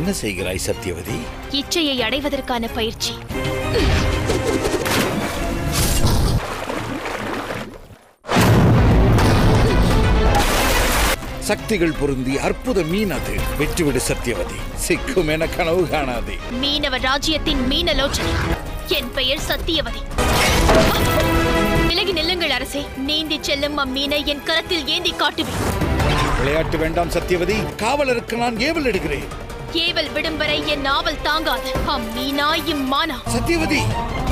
என்ன செய்கிறாய் சத்தியவதி இச்சையை அடைவதற்கான பயிற்சி சக்திகள் பொருந்தி அற்புத மீன் அது வெற்றிவிடு சத்தியவதி சிக்கும் என கனவு காணாதே மீனவ ராஜ்யத்தின் மீனலோச்சனை என் பெயர் சத்தியவதி விலகி நில்லுங்கள் அரசே நீந்தி செல்லும் அம்மீனை என் கரத்தில் ஏந்தி காட்டுவேன் விளையாட்டு வேண்டாம் சத்தியவதி காவலருக்கு நான் ஏவல் எடுக்கிறேன் ஏவல் விடும் வரை என் நாவல் தாங்காது அம்மீனா இம்மானா சத்தியவதி